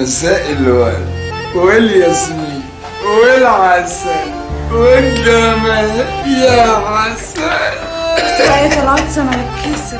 مساء الورد والياسمين والعسل والجمال يا عسل ساعات العطسة انا بتكسر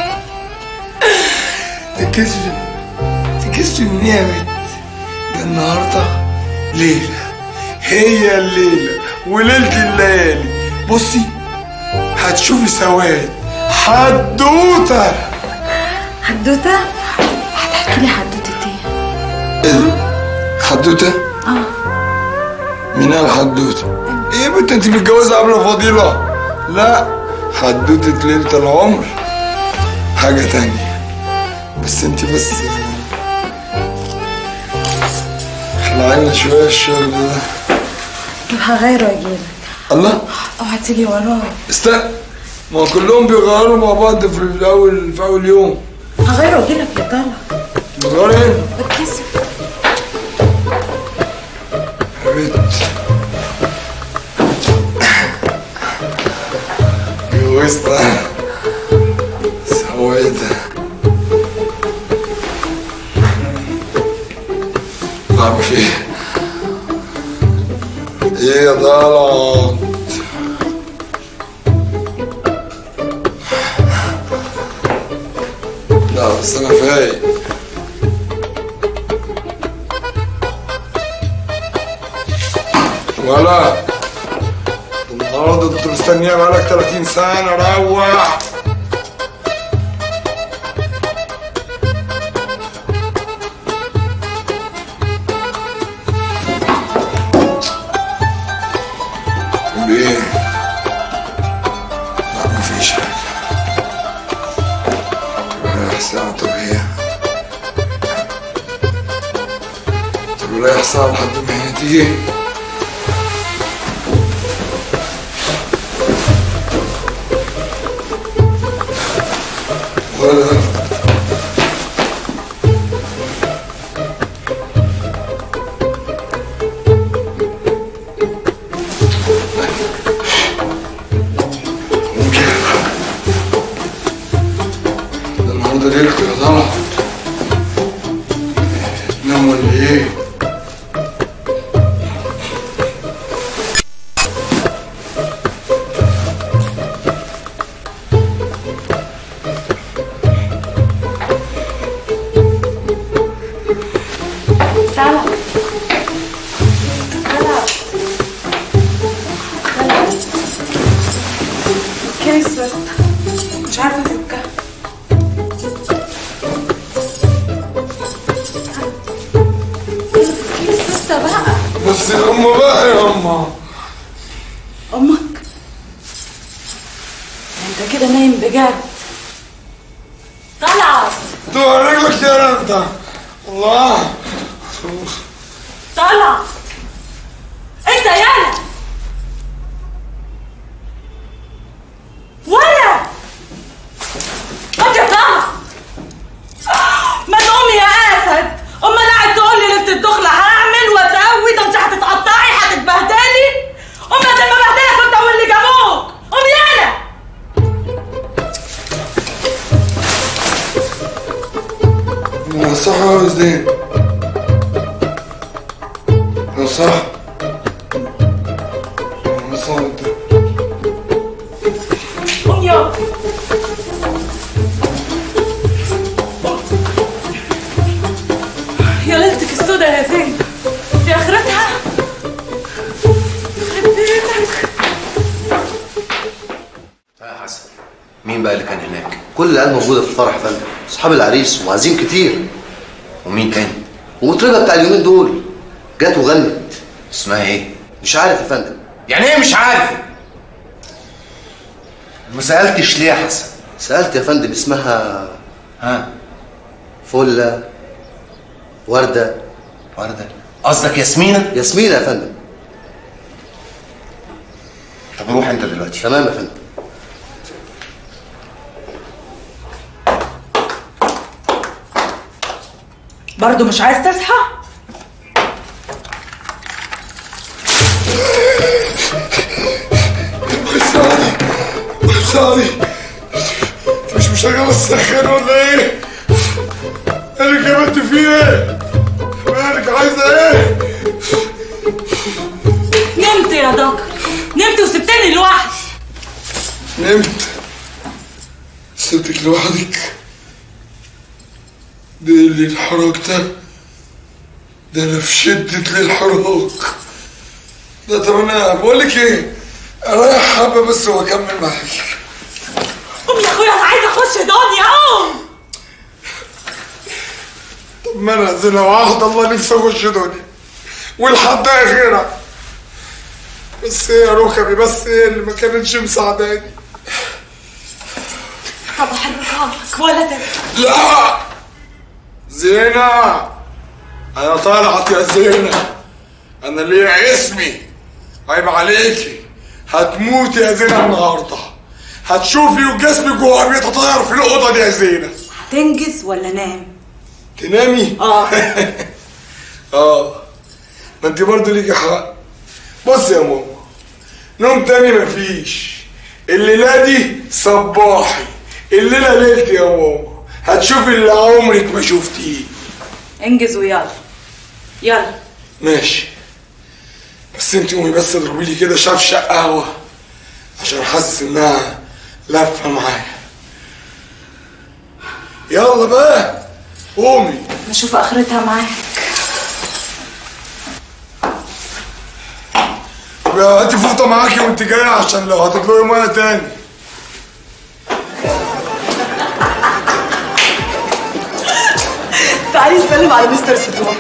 تكسفي تكسفي من ايه يا بنت ده النهارده ليلة هي الليلة وليلة الليالي بصي هتشوفي سواد حدوتة حدوتة هتحكي لي حدوتة ايه ايه حدوتة؟ اه مين قال حدوتة؟ ايه يا بنت انت متجوزة قبل فضيلة؟ لا حدوتة ليلة العمر حاجة تانية بس انت بس خلعنا شوية الشغل ده طب هغير واجيلك الله اوعى تيجي ورايا استنى ما هو كلهم بيغيروا مع بعض في الاول في اول يوم هغير واجيلك يا طلع بتغير هنا بتكسر يا بنت جوزنا سويتها طب ايه ايه يا ضلعت لا بس انا فايق ولا النهارده انت مستنيها بقالك 30 سنه روح ليه؟ لا مفيش حاجة رايح ساعة طب هي طب رايح ساعة لحد ما هي تيجي ولا ممكن ده النهارده ليلته يا طلعت نام ولا ايه؟ طلع طلع طلع كيس بس مش عارفة افكها كيس بس بقى بس يا اما بقى يا اما امك انت كده نايم بجد طلعت تقع رجلك يا انت الله طلع انت يالا ولا انت طلع ما تقومي يا اسد امال قاعد تقول لي ليله الدخله هعمل واسوي ده انت هتتقطعي هتتبهدلي امال ده ما بهدلك انت واللي جابوك قوم يالا انا صح ولا زين انا صح انا صح انت قوم يلا يا ليلتك السودا يا زين دي اخرتها يخرب بيتك يا حسن مين بقى اللي كان هناك؟ كل العيال موجودة في الفرح يا فندم أصحاب العريس وعازيم كتير ومين تاني؟ ومطربة بتاع اليومين دول جت وغنت اسمها ايه؟ مش عارف يا فندم يعني ايه مش عارف؟ ما سألتش ليه يا حسن؟ سألت يا فندم اسمها ها فلة وردة وردة قصدك ياسمينة؟ ياسمينة يا فندم طب روح انت دلوقتي تمام يا فندم برضو مش عايز تصحى ساري ساري انت مش مشغل السخان ولا ايه؟ انا كبرت فيه ايه؟ نمت سبتك لوحدك ده إيه اللي الحراك ده ده انا في شدة الحراك ده طب انا بقول لك ايه اريح حبة بس واكمل معاكي قوم يا اخويا انا عايزه اخش دنيا قوم طب ما انا زنا وعهد الله نفسي اخش دنيا والحد اخرها بس هي ركبي بس هي اللي ما كانتش مساعداني طب احركها لك ولا تاني لا زينة أنا طالعت يا زينة أنا ليا اسمي عيب عليكي هتموتي يا زينة النهاردة هتشوفي وجسمك جوه بيتطاير في الأوضة دي يا زينة هتنجز ولا نام تنامي؟ اه اه ما انت برضه ليكي حق بص يا ماما نوم تاني مفيش الليلة دي صباحي الليلة ليلتي يا ماما هتشوفي اللي عمرك ما شفتيه انجز ويلا يلا ماشي بس انت قومي بس اضربي لي كده شفشق قهوة عشان حاسس انها لفة معايا يلا بقى قومي نشوف اخرتها معاك يبقى هاتي فوطة معاكي وانت جاية عشان لو هتطلعي مية تاني تعالي نسلم على مستر ستوح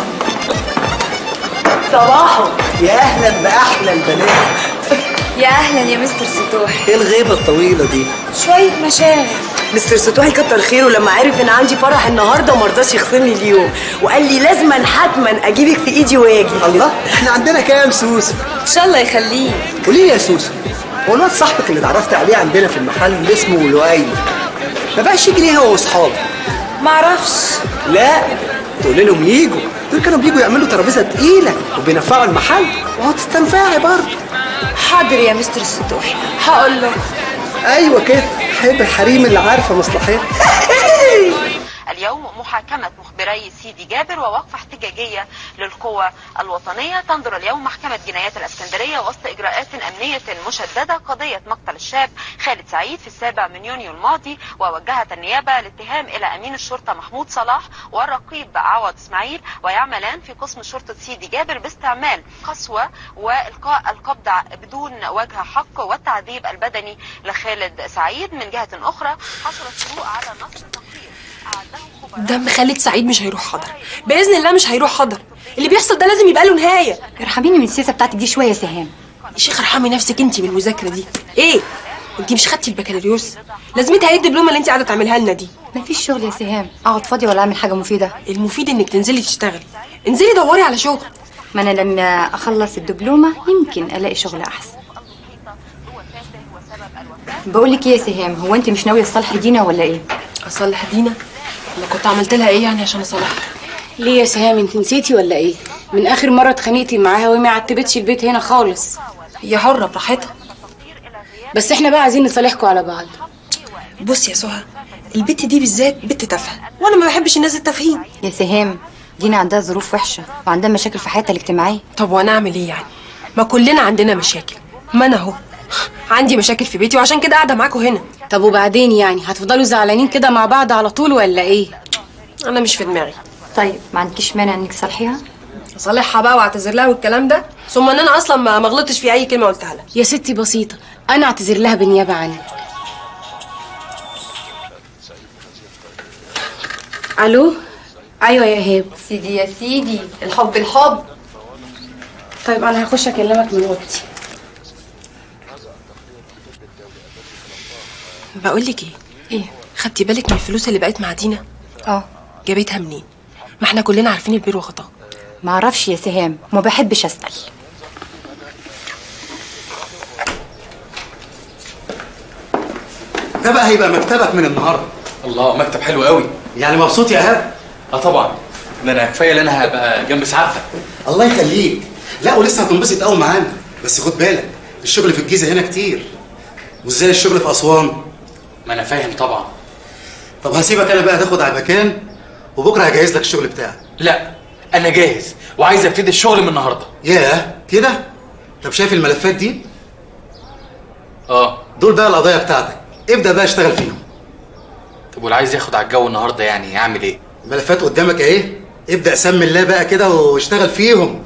صباحو يا اهلا باحلى البنات يا اهلا يا مستر ستوح ايه الغيبه الطويله دي شويه مشاعر مستر ستوحي كتر خيره لما عرف ان عندي فرح النهارده وما رضاش يخصمني اليوم وقال لي لازما حتما اجيبك في ايدي واجي الله احنا عندنا كام سوسه ان شاء الله يخليه قولي لي يا سوسه هو الواد صاحبك اللي اتعرفت عليه عندنا في المحل اللي اسمه لؤي ما بقاش يجي ليه هو واصحابه معرفش لا تقولي لهم يجوا دول كانوا بيجوا يعملوا ترابيزه تقيله وبينفعوا المحل وهتستنفعي برضه حاضر يا مستر ستوح هقول له ايوه كده حب الحريم اللي عارفه مصلحتها اليوم محاكمة مخبري سيدي جابر ووقفة احتجاجية للقوى الوطنية تنظر اليوم محكمة جنايات الاسكندرية وسط إجراءات أمنية مشددة قضية مقتل الشاب خالد سعيد في السابع من يونيو الماضي ووجهت النيابة الاتهام إلى أمين الشرطة محمود صلاح والرقيب عوض إسماعيل ويعملان في قسم شرطة سيدي جابر باستعمال قسوة وإلقاء القبض بدون وجه حق والتعذيب البدني لخالد سعيد من جهة أخرى حصل الشروق على نص تقرير أعده خبراء دم خالد سعيد مش هيروح حضر باذن الله مش هيروح حضر اللي بيحصل ده لازم يبقى له نهايه ارحميني من السياسه بتاعتك دي شويه يا سهام يا شيخ ارحمي نفسك انت من المذاكره دي ايه انت مش خدتي البكالوريوس لازمتها ايه الدبلومه اللي انت قاعده تعملها لنا دي مفيش شغل يا سهام اقعد فاضيه ولا اعمل حاجه مفيده المفيد انك تنزلي تشتغلي انزلي دوري على شغل ما انا لما اخلص الدبلومه يمكن الاقي شغل احسن بقول لك ايه يا سهام هو انت مش ناويه تصالحي دينا ولا ايه اصلح دينا انا كنت عملت لها ايه يعني عشان اصلحها ليه يا سهام انت نسيتي ولا ايه من اخر مره اتخانقتي معاها وهي ما عتبتش البيت هنا خالص هي حره براحتها بس احنا بقى عايزين نصالحكوا على بعض بصي يا سهى البت دي بالذات بنت تافهه وانا ما بحبش الناس التافهين يا سهام دينا عندها ظروف وحشه وعندها مشاكل في حياتها الاجتماعيه طب وانا اعمل ايه يعني ما كلنا عندنا مشاكل ما انا اهو عندي مشاكل في بيتي وعشان كده قاعده معاكم هنا طب وبعدين يعني هتفضلوا زعلانين كده مع بعض على طول ولا ايه انا مش في دماغي طيب ما عندكيش مانع انك تصالحيها اصالحها بقى واعتذر لها والكلام ده ثم ان انا اصلا ما ما غلطتش في اي كلمه قلتها لها يا ستي بسيطه انا اعتذر لها بالنيابه عنك الو ايوه يا ايهاب سيدي يا سيدي الحب الحب طيب انا هخش اكلمك من اوضتي بقول لك ايه ايه خدتي بالك من الفلوس اللي بقت مع دينا اه جابتها منين ما احنا كلنا عارفين البير وغطاه ما اعرفش يا سهام ما بحبش اسال ده بقى هيبقى مكتبك من النهارده الله مكتب حلو قوي يعني مبسوط يا ايهاب اه طبعا ده انا كفايه ان انا هبقى جنب سعادتك الله يخليك لا ولسه هتنبسط قوي معانا بس خد بالك الشغل في الجيزه هنا كتير مش زي الشغل في اسوان ما انا فاهم طبعا طب هسيبك انا بقى تاخد على المكان وبكره هجهز لك الشغل بتاعك لا انا جاهز وعايز ابتدي الشغل من النهارده ياه كده طب شايف الملفات دي اه دول بقى القضايا بتاعتك ابدا بقى اشتغل فيهم طب واللي عايز ياخد على الجو النهارده يعني يعمل ايه الملفات قدامك اهي ابدا سمي الله بقى كده واشتغل فيهم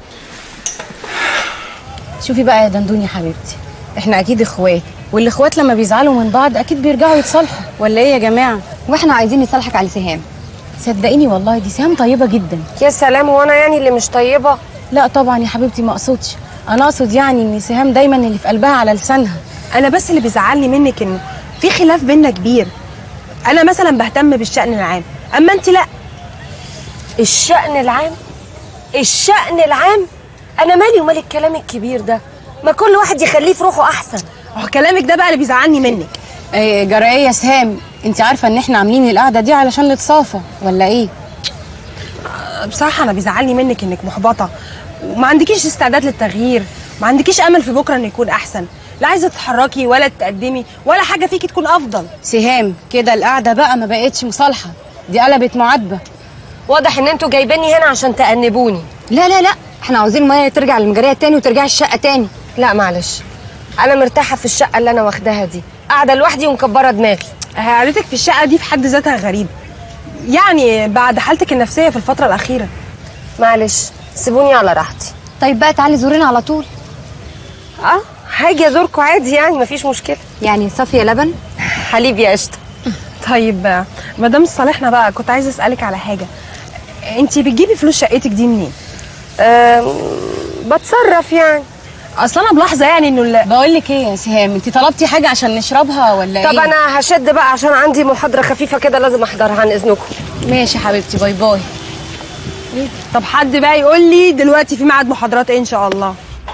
شوفي بقى يا دندون يا حبيبتي احنا اكيد اخوات والاخوات لما بيزعلوا من بعض اكيد بيرجعوا يتصالحوا ولا ايه يا جماعه واحنا عايزين نصالحك على سهام صدقيني والله دي سهام طيبه جدا يا سلام وانا يعني اللي مش طيبه لا طبعا يا حبيبتي ما اقصدش انا اقصد يعني ان سهام دايما اللي في قلبها على لسانها انا بس اللي بيزعلني منك انه في خلاف بينا كبير انا مثلا بهتم بالشأن العام اما انت لا الشأن العام الشأن العام انا مالي ومال الكلام الكبير ده ما كل واحد يخليه في روحه احسن اه كلامك ده بقى اللي بيزعلني منك ايه جرى يا سهام انت عارفه ان احنا عاملين القعده دي علشان نتصافى ولا ايه بصراحه انا بيزعلني منك انك محبطه وما عندكيش استعداد للتغيير ما عندكيش امل في بكره انه يكون احسن لا عايزه تتحركي ولا تتقدمي ولا حاجه فيكي تكون افضل سهام كده القعده بقى ما بقتش مصالحه دي قلبت معاتبه واضح ان انتوا جايبيني هنا عشان تأنبوني لا لا لا احنا عاوزين ميه ترجع للمجريه تاني وترجع الشقه تاني لا معلش انا مرتاحه في الشقه اللي انا واخداها دي قاعده لوحدي ومكبره دماغي قعدتك في الشقه دي في حد ذاتها غريبه يعني بعد حالتك النفسيه في الفتره الاخيره معلش سيبوني على راحتي طيب بقى تعالي زورنا على طول اه هاجي ازوركم عادي يعني مفيش مشكله يعني صافيه لبن حليب يا قشطه طيب ما دام صالحنا بقى كنت عايزه اسالك على حاجه انت بتجيبي فلوس شقتك دي منين بتصرف يعني اصل انا ملاحظه يعني انه ال- بقول لك ايه يا سهام انت طلبتي حاجه عشان نشربها ولا طب ايه انا هشد بقى عشان عندي محاضره خفيفه كده لازم احضرها عن اذنكم ماشي يا حبيبتي باي باي طب حد بقى يقول لي دلوقتي في ميعاد محاضرات ايه ان شاء الله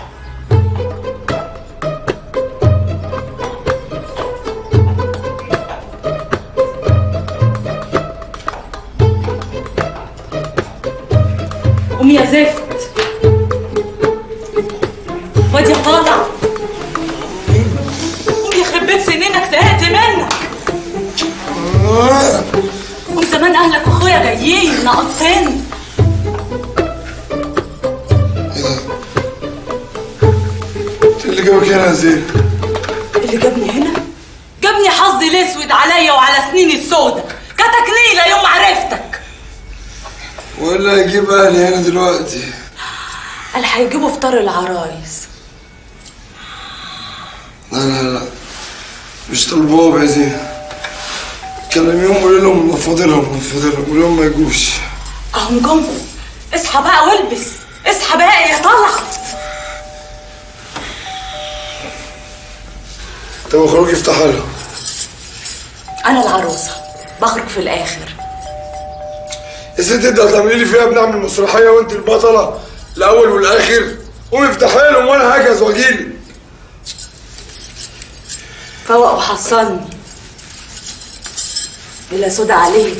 قومي يا زفت وادي طالع قومي يخرب بيت سنينك زهقت منك قوم زمان اهلك واخويا جايين ناقصين اللي جابك هنا يا زين اللي جابني هنا جابني حظي الاسود عليا وعلى سنيني السودة كتك ليلة يوم ما عرفتك ولا يجيب اهلي هنا دلوقتي قال هيجيبوا فطار العرايس لا لا لا مش طالبوهم يا زين كلميهم وقول لهم نفضلهم نفضلهم قول لهم ما يجوش اهم جم اصحى بقى والبس اصحى بقى يا طلعت طب اخرجي افتحها لهم انا العروسة بخرج في الاخر يا ست انت هتعملي لي فيها بنعمل مسرحيه وانت البطله الاول والاخر قومي افتحي لهم وانا هجهز واجيلك فوق وحصلني بلا سودا عليك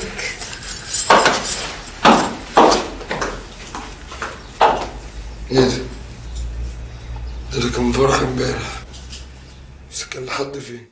ايه ده؟ ده اللي كان فرح امبارح بس كان لحد فين؟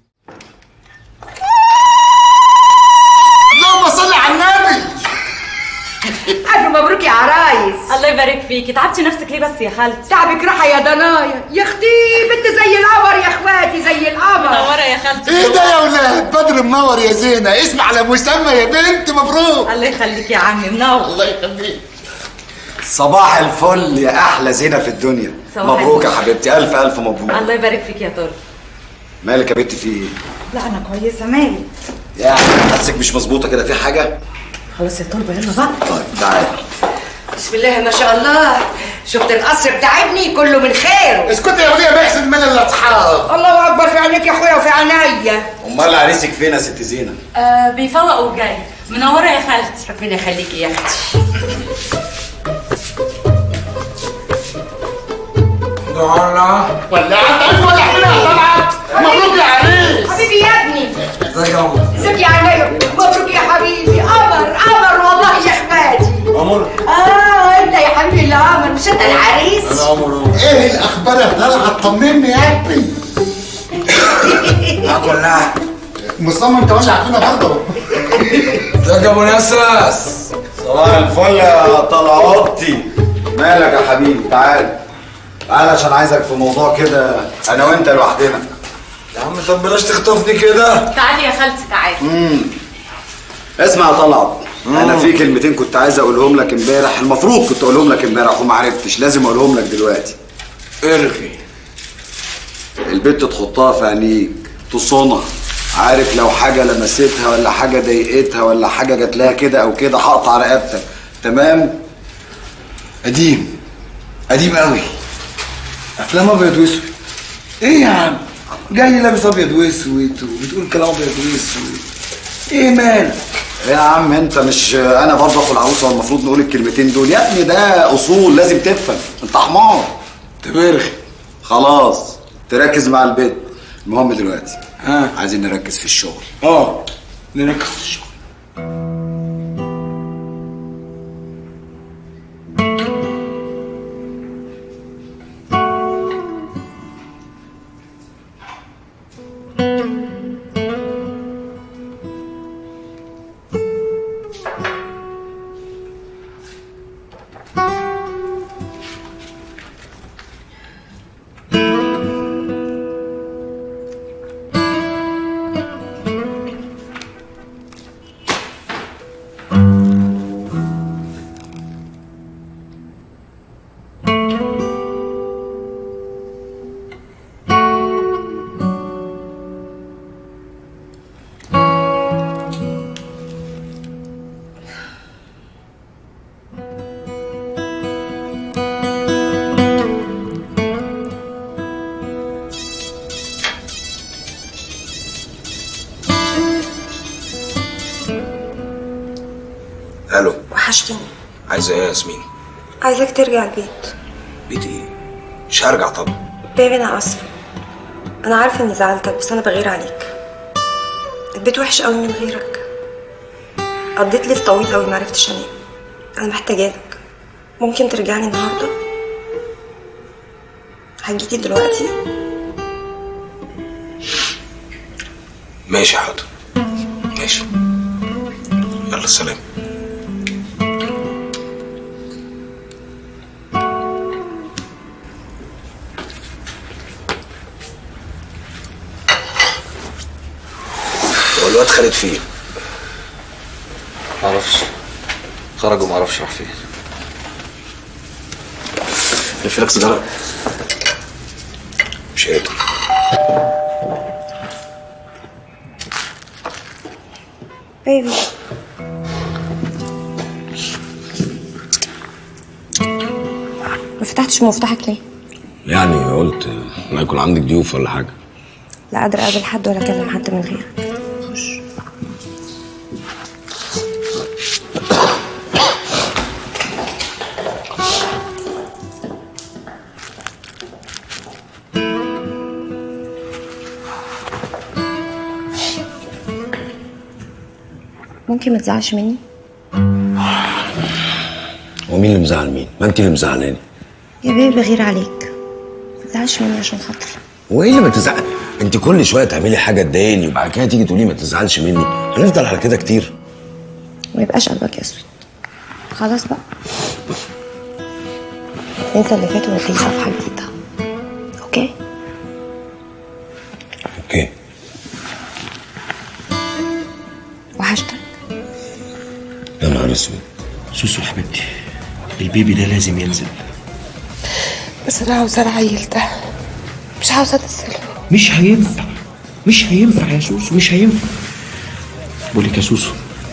اللهم صل على النبي ألف مبروك يا عرايس الله يبارك فيكي تعبتي نفسك ليه بس يا خالتي تعبك راحة يا ضنايا يا اختي بنت زي القمر يا اخواتي زي القمر منورة يا خالتي ايه ده يا ولاد بدر منور يا زينه اسم على مسمى يا بنت مبروك الله يخليك يا عمي منور الله يخليك صباح الفل يا احلى زينه في الدنيا صباح مبروك يا الفل. حبيبتي الف الف مبروك الله يبارك فيك يا طارق مالك يا بنتي في ايه لا انا كويسه مالي يعني حاسك مش مظبوطه كده في حاجه خلاص يا طلبه يلا بقى طيب تعالى بسم الله ما شاء الله شفت القصر بتاع ابني كله من خير اسكتي يا وليه بحسن من الاصحاب الله اكبر في عينيك يا اخويا وفي عينيا امال عريسك فين يا ست زينه آه بيفوق وجاي منوره يا خالتي ربنا يخليكي يا اختي ولع ولا انت ولا حلوه طلعت مبروك يا عريس حبيبي يا ابني ازيك يا عمر ازيك يا عينيا مبروك يا حبيبي قمر قمر والله يا اخواتي عمر اه انت يا حبيبي اللي قمر مش انت العريس انا عمر ايه الاخبار يا طلعت طمني يا ابني هتولع مصمم تولع فينا برضه ازيك يا ابو نسس صباح الفل يا طلعوتي مالك يا حبيبي تعال تعال عشان عايزك في موضوع كده انا وانت لوحدنا يا عم طب بلاش تخطفني كده تعالي يا خالتي تعالي امم اسمع يا طلعت انا في كلمتين كنت عايز اقولهم لك امبارح المفروض كنت اقولهم لك امبارح وما عرفتش لازم اقولهم لك دلوقتي ارغي البت تحطها في عينيك تصونها عارف لو حاجه لمستها ولا حاجه ضايقتها ولا حاجه جات لها كده او كده هقطع رقبتك تمام قديم قديم قوي افلام ابيض واسود ايه يا عم جاي لابس ابيض واسود وبتقول كلام ابيض واسود ايه مالك يا عم انت مش انا برضه اخو العروسه والمفروض نقول الكلمتين دول يا ابني ده اصول لازم تفهم انت حمار تبرخي خلاص تركز مع البيت المهم دلوقتي ها عايزين نركز في الشغل اه نركز في الشغل الو وحشتني عايزه ايه يا ياسمين عايزاك ترجع البيت بيت ايه مش هرجع طبعا بيبي انا اسفه انا عارفه اني زعلتك بس انا بغير عليك البيت وحش قوي من غيرك قضيت ليل طويل قوي معرفتش انام انا محتاجاك ممكن ترجعني النهارده هتجيلي دلوقتي ماشي حاضر ماشي يلا سلام هو الواد خالد فين؟ معرفش خرج ومعرفش راح فين لف لك سيجاره مش قادر بيبي ما فتحتش مفتاحك ليه يعني قلت ما يكون عندك ضيوف ولا حاجه لا قادرة اقابل حد ولا اكلم حد من غيرك ممكن ما تزعلش مني هو مين اللي مزعل مين؟ ما انت اللي مزعلاني يا بيبي بغير عليك ما تزعلش مني عشان خاطري هو ايه اللي ما تزعل؟ انت كل شويه تعملي حاجه تضايقني وبعد كده تيجي تقولي ما تزعلش مني هنفضل على كده كتير ما يبقاش قلبك اسود خلاص بقى انسى اللي فات ونبتدي صفحة جديدة اوكي اوكي وحشتك يا نهار اسود سوسو حبيبتي البيبي ده لازم ينزل بس انا عاوزه العيل ده مش عاوزه انزله مش هينفع مش هينفع يا سوسو مش هينفع بقول لك يا سوسو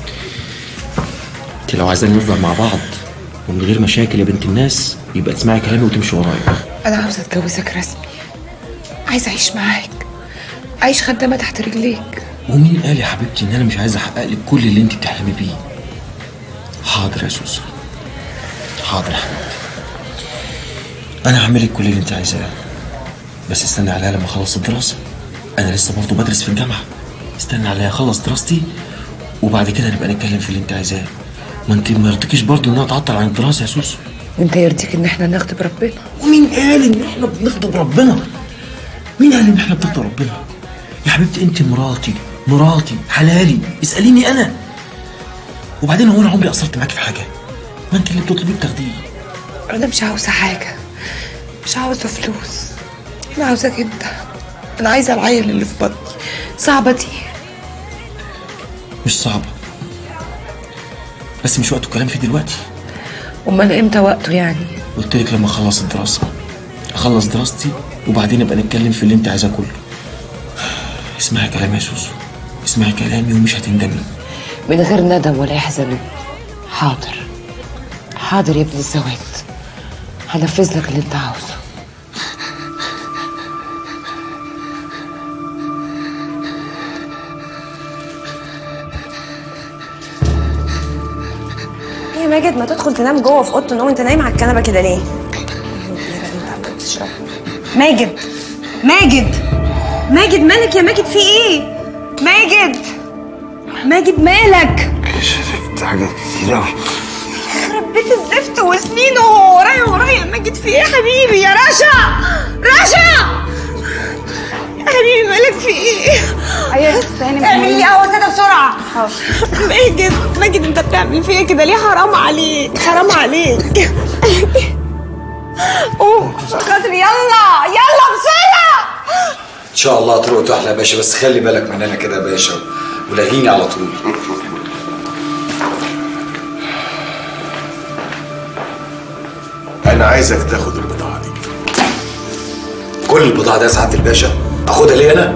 انت لو عايزين نفضل مع بعض ومن غير مشاكل يا بنت الناس يبقى تسمعي كلامي وتمشي ورايا انا عاوزه اتجوزك رسمي عايزه اعيش معاك اعيش خدامه تحت رجليك ومين قال يا حبيبتي ان انا مش عايز احقق لك كل اللي انت بتحلمي بيه حاضر يا سوسو حاضر يا حبيبتي انا هعمل لك كل اللي انت عايزاه بس استني عليا لما اخلص الدراسه انا لسه برضه بدرس في الجامعه استني عليا اخلص دراستي وبعد كده نبقى نتكلم في اللي انت عايزاه ما انت ما يرضيكيش برضه ان انا اتعطل عن الدراسه يا سوسو وانت يرضيك ان احنا نغضب ربنا ومين قال ان احنا بنغضب ربنا مين قال ان احنا بنغضب ربنا يا حبيبتي انت مراتي مراتي حلالي اساليني انا وبعدين هو انا عمري قصرت معاكي في حاجه ما انت اللي بتطلبيه بتاخديه انا مش عاوزه حاجه مش عاوزه فلوس انا عاوزاك انت انا عايزه العيل اللي في بطني صعبه دي مش صعبة بس مش وقته الكلام فيه دلوقتي امال امتى وقته يعني قلت لك لما اخلص الدراسة اخلص دراستي وبعدين نبقى نتكلم في اللي انت عايزاه كله اسمعي كلامي يا سوسو اسمعي كلامي ومش هتندمي من غير ندم ولا يحزن حاضر حاضر يا ابن الزوات هنفذ لك اللي انت عاوزه يا ماجد ما تدخل تنام جوه في اوضه النوم انت نايم على الكنبه كده ليه ماجد ماجد ماجد مالك يا ماجد في ايه ماجد ماجد مالك شربت حاجات كتير أوي يخرب بيت الزفت وسنينه ورايا ورايا ماجد في ايه يا حبيبي يا رشا رشا يا حبيبي مالك في ايه ايوه بس هاني اعمل لي قهوه كده بسرعه ماجد ماجد انت بتعمل فيا كده ليه حرام عليك حرام عليك قوم عشان خاطري يلا يلا بسرعه ان شاء الله تروق تحلى يا باشا بس خلي بالك مننا كده يا باشا ولاغيني على طول انا عايزك تاخد البضاعه دي كل البضاعه دي يا سعاده الباشا اخدها ليه انا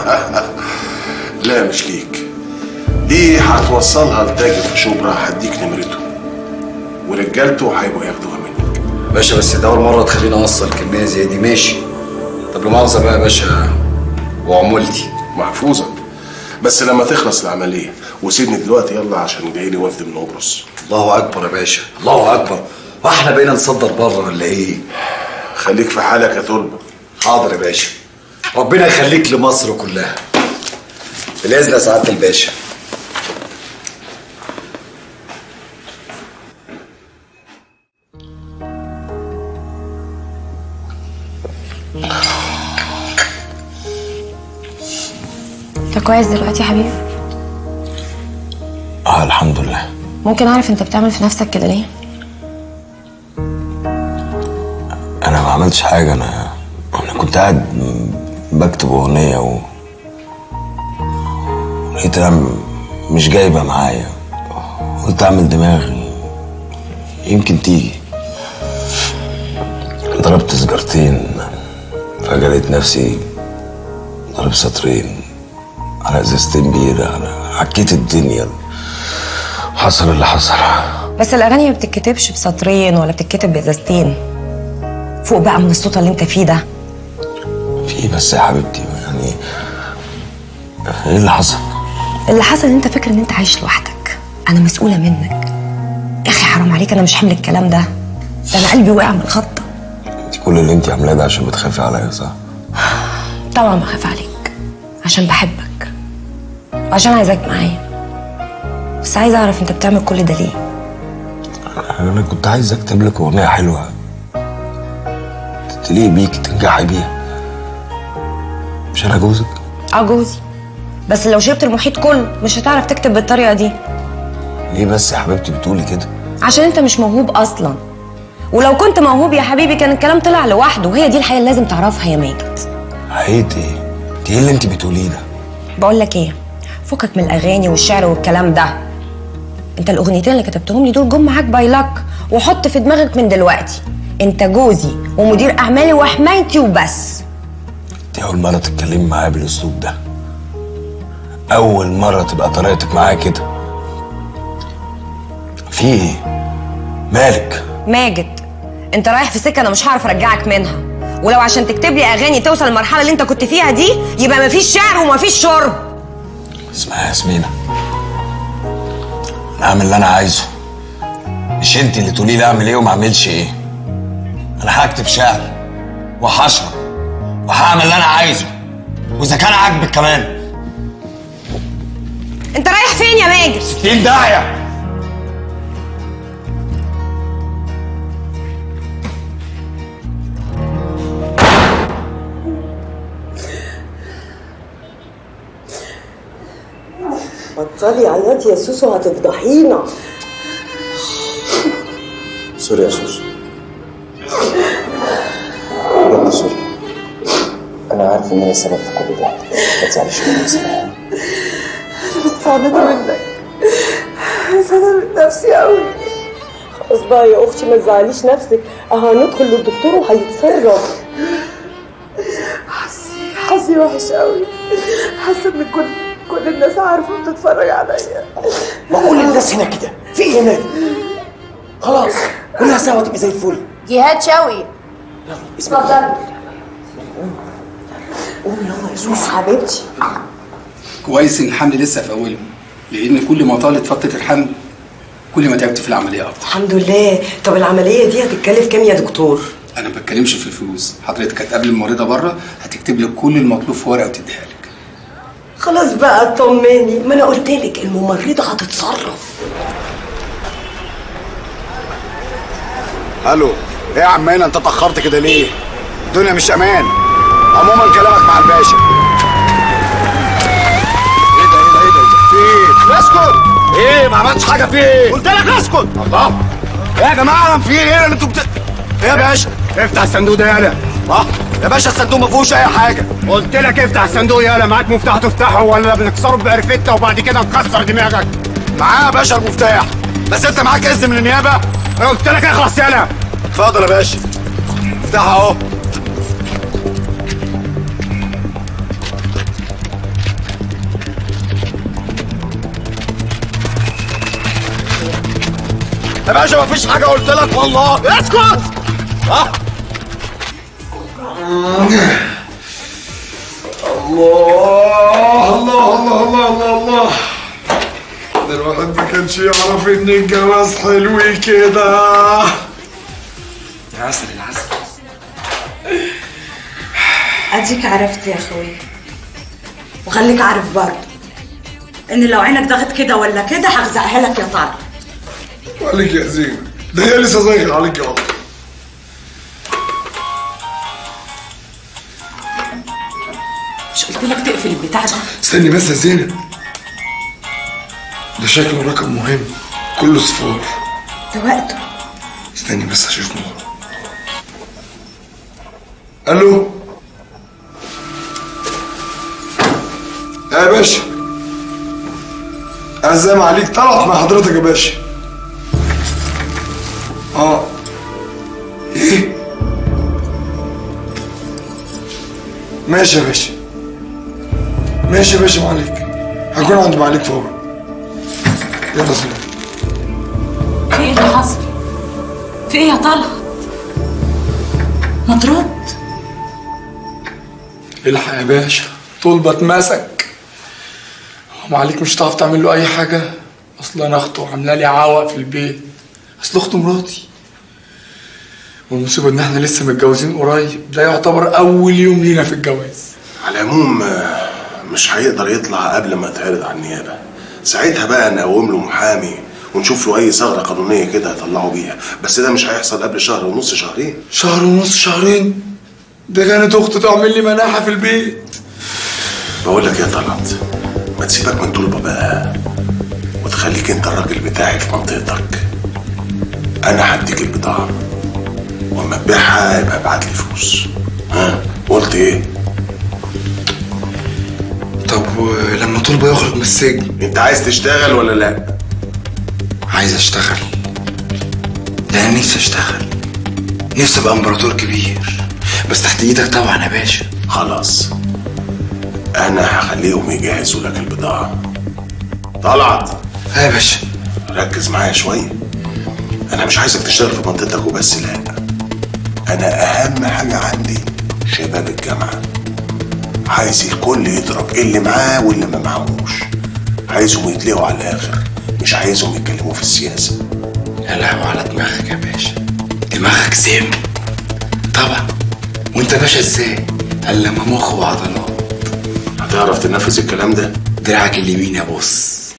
لا مش ليك دي هتوصلها لتاجر في شبرا هديك نمرته ورجالته هيبقوا ياخدوها منك باشا بس ده اول مره تخليني اوصل كميه زي دي ماشي طب لا مؤاخذه بقى يا باشا وعمولتي محفوظه بس لما تخلص العمليه وسيبني دلوقتي يلا عشان جاي لي وفد من قبرص الله اكبر يا باشا الله اكبر واحنا بقينا نصدر بره ولا ايه خليك في حالك يا طلبه حاضر يا باشا ربنا يخليك لمصر كلها بالاذن يا سعاده الباشا انت كويس دلوقتي يا حبيبي اه الحمد لله ممكن اعرف انت بتعمل في نفسك كده ليه انا ما عملتش حاجه انا انا كنت قاعد بكتب اغنيه و لقيتها م- مش جايبه معايا قلت اعمل دماغي يمكن تيجي ضربت سجارتين فجأة لقيت نفسي ضرب سطرين على ازازتين بيرة على عكيت الدنيا حصل اللي حصل بس الاغاني ما بتتكتبش بسطرين ولا بتتكتب بازازتين فوق بقى من الصوت اللي انت فيه ده في ايه بس يا حبيبتي يعني ايه اللي حصل اللي حصل ان انت فاكر ان انت عايش لوحدك انا مسؤوله منك يا اخي حرام عليك انا مش حمل الكلام ده ده انا قلبي وقع من الخط انت كل اللي انت عاملاه ده عشان بتخافي عليا صح طبعا بخاف عليك عشان بحبك وعشان عايزاك معايا بس عايزه اعرف انت بتعمل كل ده ليه انا كنت عايز اكتب لك اغنيه حلوه تليق بيك تنجحي بيها مش انا جوزك اه جوزي بس لو شربت المحيط كله مش هتعرف تكتب بالطريقه دي ليه بس يا حبيبتي بتقولي كده عشان انت مش موهوب اصلا ولو كنت موهوب يا حبيبي كان الكلام طلع لوحده وهي دي الحقيقه اللي لازم تعرفها يا ماجد حقيقة ايه انت ايه اللي انت بتقوليه ده بقول لك ايه فكك من الاغاني والشعر والكلام ده انت الاغنيتين اللي كتبتهم لي دول جم معاك باي لك وحط في دماغك من دلوقتي انت جوزي ومدير اعمالي وحمايتي وبس انت اول مره تتكلمي معايا بالاسلوب ده اول مره تبقى طريقتك معايا كده في ايه مالك ماجد انت رايح في سكه انا مش هعرف ارجعك منها ولو عشان تكتب لي اغاني توصل للمرحله اللي انت كنت فيها دي يبقى مفيش شعر ومفيش شرب اسمعي يا ياسمينة انا اعمل اللي انا عايزه مش انت اللي تقولي لي اعمل ايه وما اعملش ايه انا هكتب شعر وهشرب وهعمل اللي انا عايزه واذا كان عاجبك كمان انت رايح فين يا ماجد 60 داهيه بطلي عياط يا سوسو هتفضحينا سوري يا سوسو بجد سوري انا عارف ان انا السبب في كل ده ما تزعليش مني يا سماح مستعبدة منك انا من نفسي قوي خلاص بقى يا اختي ما تزعليش نفسك اه هندخل للدكتور وهيتصرف حظي حظي وحش قوي حاسه ان كل كل الناس عارفه بتتفرج عليا ما كل الناس هنا كده في ايه هنا خلاص كلها سوا تبقى زي الفل جهاد شوقي اتفضلي قوم يلا يا سوس حبيبتي كويس ان الحمل لسه في اوله لان كل ما طالت فتره الحمل كل ما تعبت في العمليه اكتر الحمد لله طب العمليه دي هتتكلف كام يا دكتور انا ما بتكلمش في الفلوس حضرتك هتقابل الممرضه بره هتكتب لك كل المطلوب في ورقه وتديها لك خلاص بقى اطمني ما انا قلت لك الممرضه هتتصرف الو ايه يا عمنا انت اتاخرت كده ليه الدنيا مش امان عموما كلامك مع الباشا ايه ده ايه ده ايه ده في ايه اسكت ايه ما عملتش حاجه في ايه قلت لك اسكت الله ايه يا جماعه في ايه اللي انتوا بت... ايه يا باشا افتح الصندوق ده يالا اه يا باشا الصندوق ما فيهوش اي حاجه قلت لك افتح الصندوق يالا معاك مفتاح تفتحه ولا بنكسره بعرفتة وبعد كده نكسر دماغك معاه يا باشا المفتاح بس انت معاك اذن من النيابه انا قلت لك اخلص يالا اتفضل يا باشا افتحها اهو يا باشا مفيش حاجه قلت لك والله اسكت اه الله الله الله الله الله الله ده الواحد ما كانش يعرف ان الجواز حلو كده يا عسل العسل اديك عرفت يا اخوي وخليك عارف برضه ان لو عينك ضغط كده ولا كده هغزقها لك يا طارق عليك يا زين ده هي لسه صغير عليك يا الله مش قلت لك تقفل البتاع ده استني بس يا زينب ده شكله رقم مهم كله صفار ده وقته استني بس اشوف نور الو يا باشا عزام عليك طلعت مع حضرتك يا باشا اه ايه ماشي يا باشا ماشي يا باشا معليك هكون عند معليك فورا يلا سلام في ايه اللي حصل في ايه يا طلعت ما ترد الحق يا باشا طول بتمسك معليك مش هتعرف تعمل له اي حاجه اصل انا اخته عامله لي عوق في البيت اصل اخته مراتي والمصيبه ان احنا لسه متجوزين قريب ده يعتبر اول يوم لينا في الجواز على العموم آه، مش هيقدر يطلع قبل ما يتعرض على النيابه ساعتها بقى نقوم له محامي ونشوف له اي ثغره قانونيه كده يطلعوا بيها بس ده مش هيحصل قبل شهر ونص شهرين شهر ونص شهرين ده كانت اخته تعمل لي مناحه في البيت بقول لك يا طلعت ما تسيبك من طلبه بقى وتخليك انت الراجل بتاعي في منطقتك انا هديك البضاعه واما تبيعها يبقى ابعت لي فلوس ها قلت ايه طب لما طلبه يخرج من السجن انت عايز تشتغل ولا لا عايز اشتغل لا انا نفسي اشتغل نفسي ابقى امبراطور كبير بس تحت ايدك طبعا يا باشا خلاص انا هخليهم يجهزوا لك البضاعه طلعت ها يا باشا ركز معايا شويه انا مش عايزك تشتغل في منطقتك وبس لا انا اهم حاجه عندي شباب الجامعه عايز الكل يضرب اللي معاه واللي ما معهوش عايزهم يتلقوا على الاخر مش عايزهم يتكلموا في السياسه يا لهوي على دماغك يا باشا دماغك سم طبعا وانت يا باشا ازاي قال لما مخ وعضلات هتعرف تنفذ الكلام ده دراعك اليمين يا بص